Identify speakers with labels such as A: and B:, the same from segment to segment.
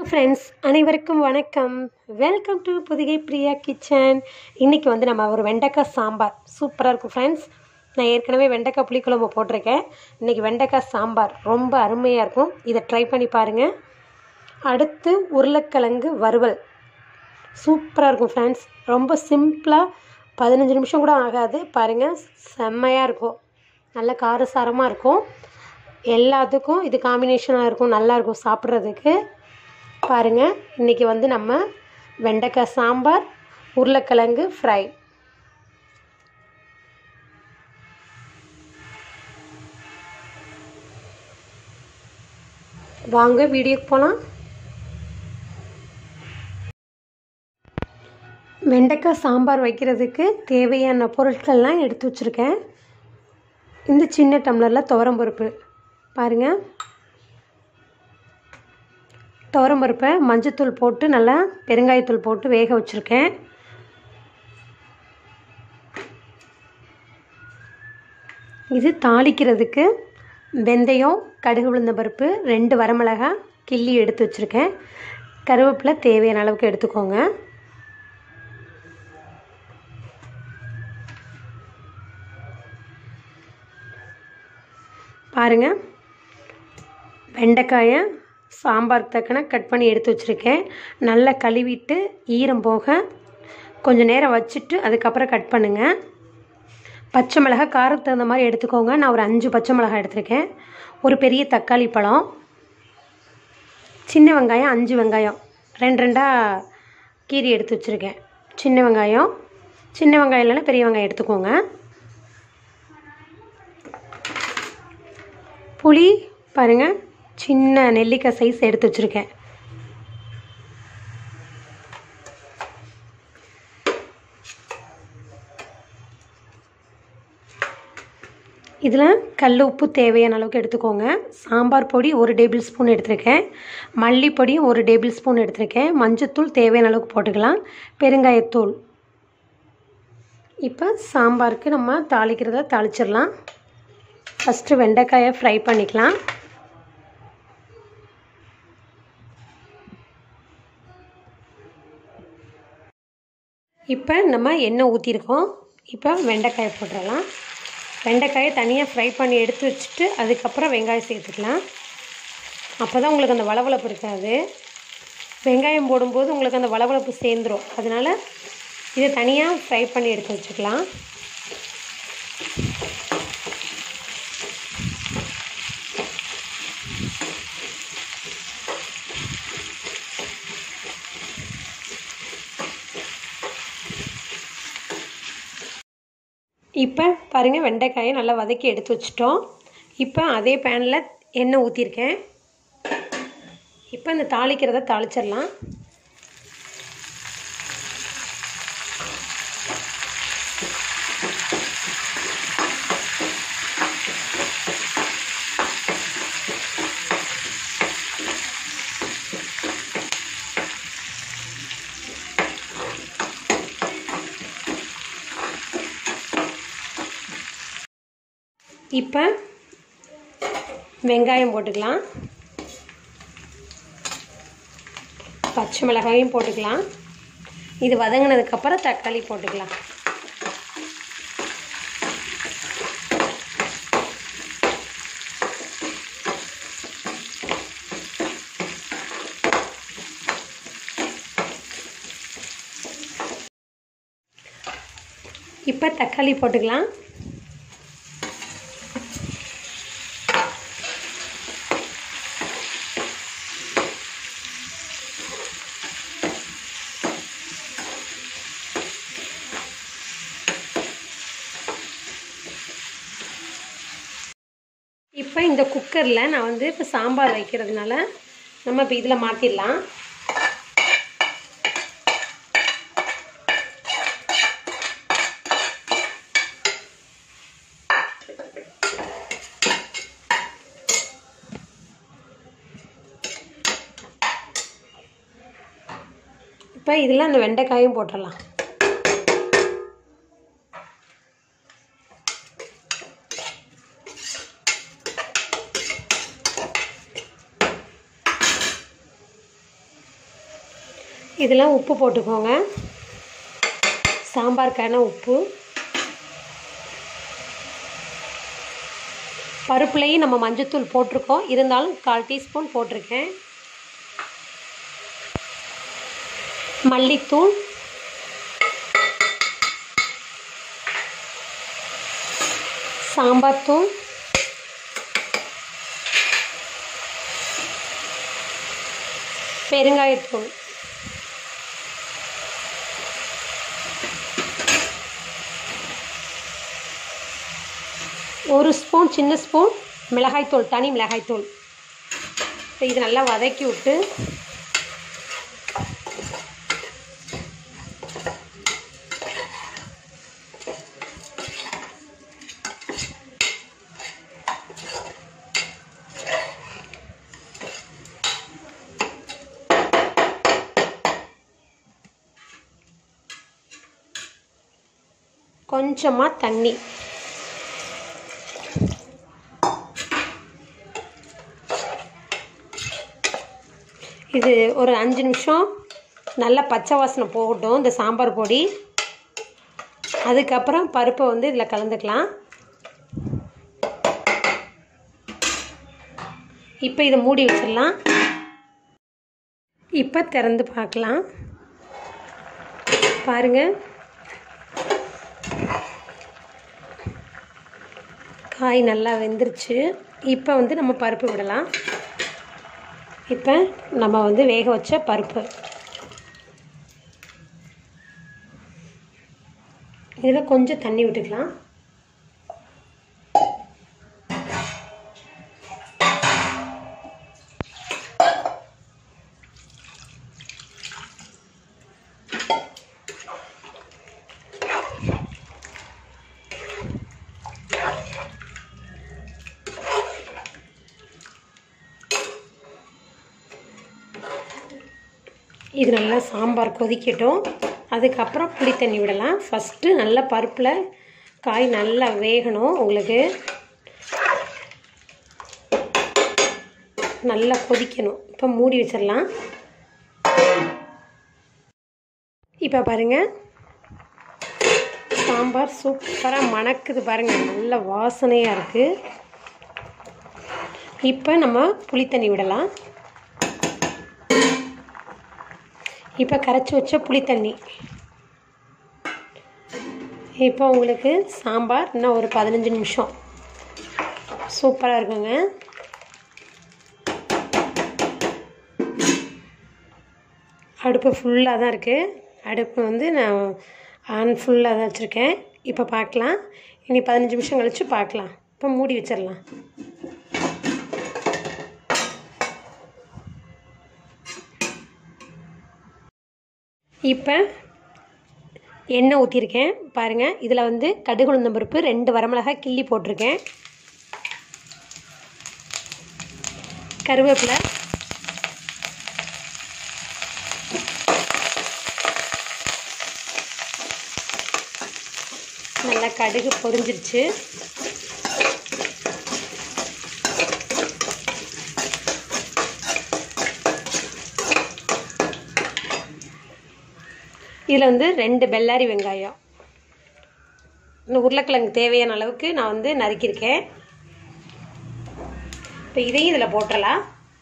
A: friends அனைவருக்கும் வணக்கம் welcome to Pudhigai Priya kitchen இன்றைக்கி வந்து நம்ம ஒரு வெண்டைக்காய் சாம்பார் சூப்பராக இருக்கும் ஃப்ரெண்ட்ஸ் நான் ஏற்கனவே வெண்டைக்காய் புளிக்குழம்பு போட்டிருக்கேன் இன்றைக்கி வெண்டைக்காய் சாம்பார் ரொம்ப அருமையாக இருக்கும் இதை ட்ரை பண்ணி பாருங்கள் அடுத்து உருளைக்கிழங்கு வறுவல் சூப்பராக இருக்கும் ஃப்ரெண்ட்ஸ் ரொம்ப சிம்பிளாக பதினஞ்சு நிமிஷம் கூட ஆகாது பாருங்கள் செம்மையாக இருக்கும் நல்ல காரசாரமாக இருக்கும் எல்லாத்துக்கும் இது காம்பினேஷனாக இருக்கும் நல்லாயிருக்கும் சாப்பிட்றதுக்கு பாருங்கள் இன்றைக்கி வந்து நம்ம வெண்டைக்காய் சாம்பார் உருளைக்கிழங்கு ஃப்ரை வாங்க வீடியோக்கு போகலாம் வெண்டைக்காய் சாம்பார் வைக்கிறதுக்கு தேவையான பொருட்கள்லாம் எடுத்து வச்சுருக்கேன் இந்த சின்ன டம்ளரில் துவரம்பருப்பு பாருங்கள் துவரம்பருப்பை மஞ்சத்தூள் போட்டு நல்லா பெருங்காயத்தூள் போட்டு வேக வச்சுருக்கேன் இது தாளிக்கிறதுக்கு வெந்தயம் கடுகு உளுந்த பருப்பு ரெண்டு வரமிளகாய் கிள்ளி எடுத்து வச்சுருக்கேன் கருவேப்பிலை தேவையான அளவுக்கு எடுத்துக்கோங்க பாருங்கள் வெண்டைக்காயை சாம்பார் தக்கன கட் பண்ணி எடுத்து வச்சுருக்கேன் நல்லா கழுவிட்டு ஈரம் போக கொஞ்சம் நேரம் வச்சுட்டு அதுக்கப்புறம் கட் பண்ணுங்கள் பச்சை மிளகாய் காரத்துக்கு தகுந்த மாதிரி எடுத்துக்கோங்க நான் ஒரு அஞ்சு பச்சை மிளகாய் எடுத்திருக்கேன் ஒரு பெரிய தக்காளி பழம் சின்ன வெங்காயம் அஞ்சு வெங்காயம் ரெண்டு ரெண்டாக கீரி எடுத்து வச்சுருக்கேன் சின்ன வெங்காயம் சின்ன வெங்காயம் இல்லைன்னா பெரிய வெங்காயம் எடுத்துக்கோங்க புளி பாருங்கள் சின்ன நெல்லிக்காய் சைஸ் எடுத்து வச்சுருக்கேன் இதில் கல் உப்பு தேவையான அளவுக்கு எடுத்துக்கோங்க சாம்பார் பொடி ஒரு டேபிள் ஸ்பூன் எடுத்திருக்கேன் மல்லிப்பொடியும் ஒரு டேபிள் ஸ்பூன் எடுத்திருக்கேன் மஞ்சத்தூள் தேவையான அளவுக்கு போட்டுக்கலாம் பெருங்காயத்தூள் இப்போ சாம்பாருக்கு நம்ம தாளிக்கிறத தாளிச்சிடலாம் ஃபஸ்ட்டு வெண்டைக்காயை ஃப்ரை பண்ணிக்கலாம் இப்போ நம்ம எண்ணெய் ஊற்றிருக்கோம் இப்போ வெண்டைக்காயை போட்டுடலாம் வெண்டைக்காயை தனியாக ஃப்ரை பண்ணி எடுத்து வச்சுட்டு அதுக்கப்புறம் வெங்காயம் சேர்த்துக்கலாம் அப்போ தான் உங்களுக்கு அந்த வளவளப்பு இருக்காது வெங்காயம் போடும்போது உங்களுக்கு அந்த வளவளப்பு சேர்ந்துடும் அதனால் இதை தனியாக ஃப்ரை பண்ணி எடுத்து வச்சுக்கலாம் இப்போ பாருங்கள் வெண்டைக்காயை நல்லா வதக்கி எடுத்து வச்சிட்டோம் இப்போ அதே பேனில் எண்ணெய் ஊற்றிருக்கேன் இப்போ இந்த தாளிக்கிறத தாளிச்சிடலாம் இப்போ வெங்காயம் போட்டுக்கலாம் பச்சை மிளகாயும் போட்டுக்கலாம் இது வதங்கினதுக்கப்புறம் தக்காளி போட்டுக்கலாம் இப்போ தக்காளி போட்டுக்கலாம் இப்போ இந்த குக்கரில் நான் வந்து இப்போ சாம்பார் வைக்கிறதுனால நம்ம இப்போ இதில் மாற்றிடலாம் இப்போ இதில் அந்த வெண்டைக்காயும் போட்டுடலாம் இதெல்லாம் உப்பு போட்டுக்கோங்க சாம்பாருக்கான உப்பு பருப்புலேயும் நம்ம மஞ்சத்தூள் போட்டிருக்கோம் இருந்தாலும் கால் டீஸ்பூன் போட்டிருக்கேன் மல்லித்தூள் சாம்பார் தூள் பெருங்காயத்தூள் ஒரு ஸ்பூன் சின்ன ஸ்பூன் மிளகாய்த்தூள் தனி மிளகாய்த்தூள் இப்போ இது நல்லா வதக்கி விட்டு கொஞ்சமாக தண்ணி இது ஒரு அஞ்சு நிமிஷம் நல்லா பச்சை வாசனை போகட்டும் இந்த சாம்பார் பொடி அதுக்கப்புறம் பருப்பை வந்து இதில் கலந்துக்கலாம் இப்போ இதை மூடி வச்சிடலாம் இப்போ திறந்து பார்க்கலாம் பாருங்கள் காய் நல்லா வெந்துருச்சு இப்போ வந்து நம்ம பருப்பு விடலாம் இப்போ நம்ம வந்து வேக வச்ச பருப்பு இதில் கொஞ்சம் தண்ணி விட்டுக்கலாம் இது நல்லா சாம்பார் கொதிக்கட்டும் அதுக்கப்புறம் புளி தண்ணி விடலாம் ஃபஸ்ட்டு நல்லா பருப்பில் காய் நல்லா வேகணும் உங்களுக்கு நல்லா கொதிக்கணும் இப்போ மூடி வச்சிடலாம் இப்போ பாருங்கள் சாம்பார் சூப்பராக மணக்குது பாருங்கள் நல்ல வாசனையாக இருக்குது இப்போ நம்ம புளி தண்ணி விடலாம் இப்போ கரைச்சி வச்ச புளி தண்ணி இப்போ உங்களுக்கு சாம்பார் இன்னும் ஒரு பதினஞ்சு நிமிஷம் சூப்பராக இருக்குங்க அடுப்பு ஃபுல்லாக தான் இருக்குது அடுப்பு வந்து நான் ஆன் ஃபுல்லாக தான் வச்சுருக்கேன் இப்போ பார்க்கலாம் இனி பதினஞ்சு நிமிஷம் கழித்து பார்க்கலாம் இப்போ மூடி வச்சிடலாம் இப்போ எண்ணெய் ஊற்றிருக்கேன் பாருங்கள் இதில் வந்து கடுகு உளுந்தம் பருப்பு ரெண்டு வரமிளகாய் கிள்ளி போட்டிருக்கேன் கருவேப்பிலை நல்லா கடுகு பொரிஞ்சிருச்சு இதில் வந்து ரெண்டு பெல்லாரி வெங்காயம் இந்த உருளைக்கிழங்கு தேவையான அளவுக்கு நான் வந்து நறுக்கியிருக்கேன் இப்போ இதையும் இதில் போட்டுடலாம்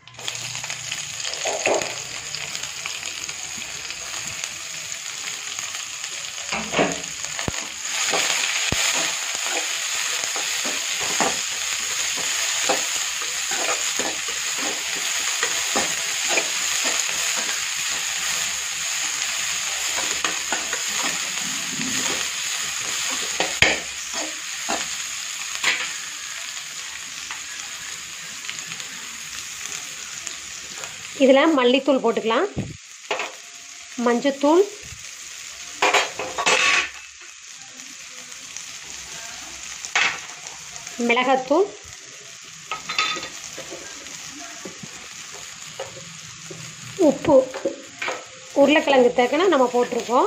A: இதில் மல்லித்தூள் போட்டுக்கலாம் மஞ்சத்தூள் மிளகாத்தூள் உப்பு உருளைக்கிழங்கு தேக்கினா நம்ம போட்டிருக்கோம்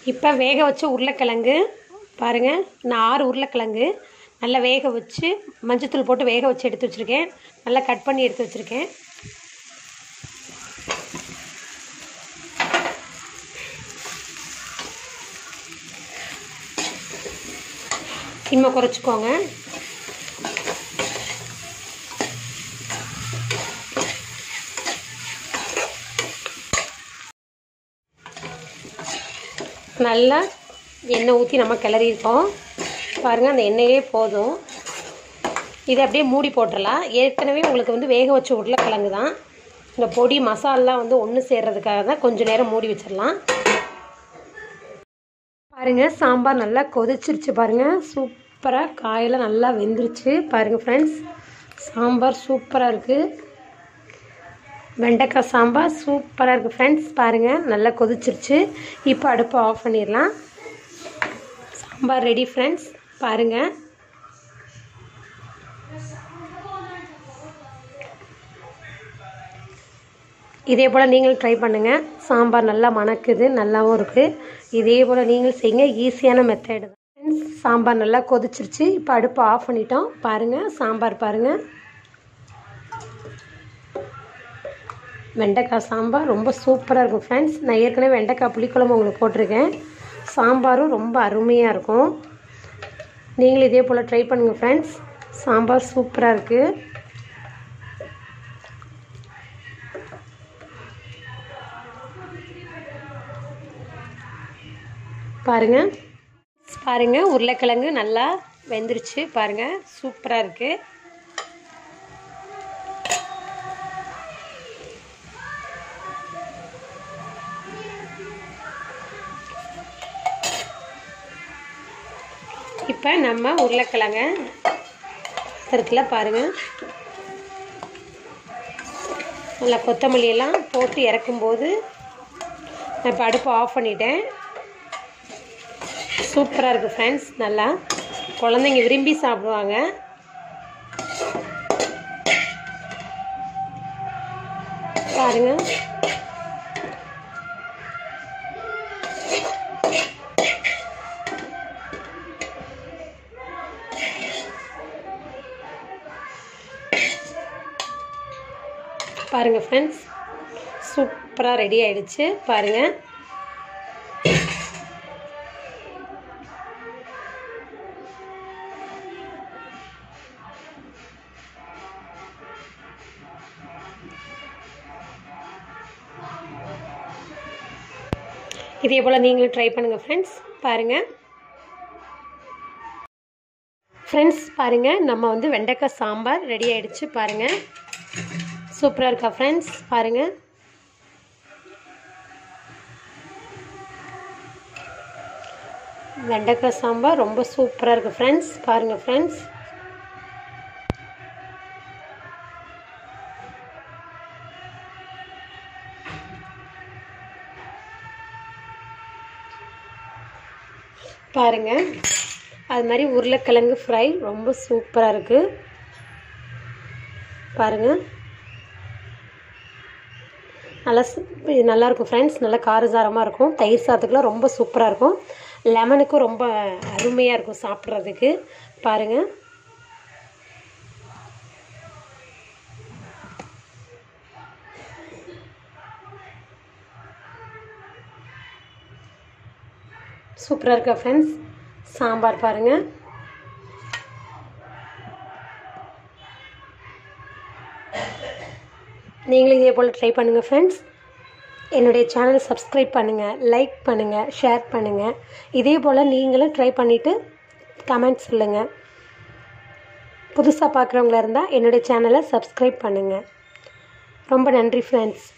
A: இப்போ வேக வச்ச உருளைக்கிழங்கு பாருங்கள் நான் ஆறு உருளைக்கிழங்கு நல்லா வேக வச்சு மஞ்சத்தூள் போட்டு வேக வச்சு எடுத்து வச்சுருக்கேன் நல்லா கட் பண்ணி எடுத்து வச்சுருக்கேன் சிம்மை குறைச்சிக்கோங்க நல்லா எண்ணெய் ஊற்றி நம்ம கிளறியிருக்கோம் பாருங்கள் அந்த எண்ணெயே போதும் இதை அப்படியே மூடி போட்டுடலாம் ஏற்கனவே உங்களுக்கு வந்து வேக வச்ச உருளைக்கிழங்கு தான் இந்த பொடி மசாலெலாம் வந்து ஒன்று சேர்றதுக்காக தான் கொஞ்சம் நேரம் மூடி வச்சிடலாம் பாருங்கள் சாம்பார் நல்லா கொதிச்சிருச்சு பாருங்கள் சூப்பராக காயெல்லாம் நல்லா வெந்துருச்சு பாருங்கள் ஃப்ரெண்ட்ஸ் சாம்பார் சூப்பராக இருக்குது வெண்டைக்காய் சாம்பார் சூப்பராக இருக்குது ஃப்ரெண்ட்ஸ் பாருங்கள் நல்லா கொதிச்சிருச்சு இப்போ அடுப்பை ஆஃப் பண்ணிடலாம் சாம்பார் ரெடி ஃப்ரெண்ட்ஸ் பாருங்கள் இதே போல் நீங்களும் ட்ரை பண்ணுங்கள் சாம்பார் நல்லா மணக்குது நல்லாவும் இருக்குது இதே போல் நீங்களும் செய்யுங்க ஈஸியான மெத்தடு தான் ஃப்ரெண்ட்ஸ் சாம்பார் நல்லா கொதிச்சிருச்சு இப்போ அடுப்பை ஆஃப் பண்ணிட்டோம் பாருங்கள் சாம்பார் பாருங்கள் வெண்டைக்காய் சாம்பார் ரொம்ப சூப்பராக இருக்கும் ஃப்ரெண்ட்ஸ் நான் ஏற்கனவே வெண்டைக்காய் புளிக்குழம்பு உங்களுக்கு போட்டிருக்கேன் சாம்பாரும் ரொம்ப அருமையாக இருக்கும் நீங்களும் இதே போல் ட்ரை பண்ணுங்கள் ஃப்ரெண்ட்ஸ் சாம்பார் சூப்பராக இருக்குது பாருங்கள் பாருங்கள் உருளைக்கிழங்கு நல்லா வெந்துருச்சு பாருங்கள் சூப்பராக இருக்குது இப்போ நம்ம உருளைக்கிழங்க இருக்குல்ல பாருங்கள் நல்லா கொத்தமல்லி எல்லாம் போட்டு இறக்கும்போது நான் இப்போ அடுப்பை ஆஃப் பண்ணிட்டேன் சூப்பராக இருக்குது ஃப்ரெண்ட்ஸ் நல்லா குழந்தைங்க விரும்பி சாப்பிடுவாங்க பாருங்கள் பாருங்கள் ஃப்ரெண்ட்ஸ் சூப்பராக ரெடி ஆயிடுச்சு பாருங்கள் இதே போல் நீங்களும் ட்ரை பண்ணுங்கள் ஃப்ரெண்ட்ஸ் பாருங்கள் ஃப்ரெண்ட்ஸ் பாருங்கள் நம்ம வந்து வெண்டைக்காய் சாம்பார் ரெடி ஆயிடுச்சு பாருங்கள் சூப்பராக இருக்கா ஃப்ரெண்ட்ஸ் பாருங்கள் வெண்டைக்காய் சாம்பார் ரொம்ப சூப்பராக இருக்குது ஃப்ரெண்ட்ஸ் பாருங்கள் ஃப்ரெண்ட்ஸ் பாருங்கள் அது மாதிரி உருளைக்கிழங்கு ஃப்ரை ரொம்ப சூப்பராக இருக்குது பாருங்கள் நல்லா சு- இது நல்லாயிருக்கும் ஃப்ரெண்ட்ஸ் நல்லா காரசாரமாக இருக்கும் தயிர் சாதத்துக்குலாம் ரொம்ப சூப்பராக இருக்கும் லெமனுக்கும் ரொம்ப அருமையாக இருக்கும் சாப்பிட்றதுக்கு பாருங்கள் சூப்பராக இருக்கா ஃப்ரெண்ட்ஸ் சாம்பார் பாருங்கள் நீங்களும் இதே போல் ட்ரை பண்ணுங்கள் ஃப்ரெண்ட்ஸ் என்னுடைய சேனலை சப்ஸ்கிரைப் பண்ணுங்கள் லைக் பண்ணுங்கள் ஷேர் பண்ணுங்கள் இதே போல் நீங்களும் ட்ரை பண்ணிவிட்டு கமெண்ட் சொல்லுங்கள் புதுசாக பார்க்குறவங்களா இருந்தால் என்னுடைய சேனலை சப்ஸ்கிரைப் பண்ணுங்கள் ரொம்ப நன்றி ஃப்ரெண்ட்ஸ்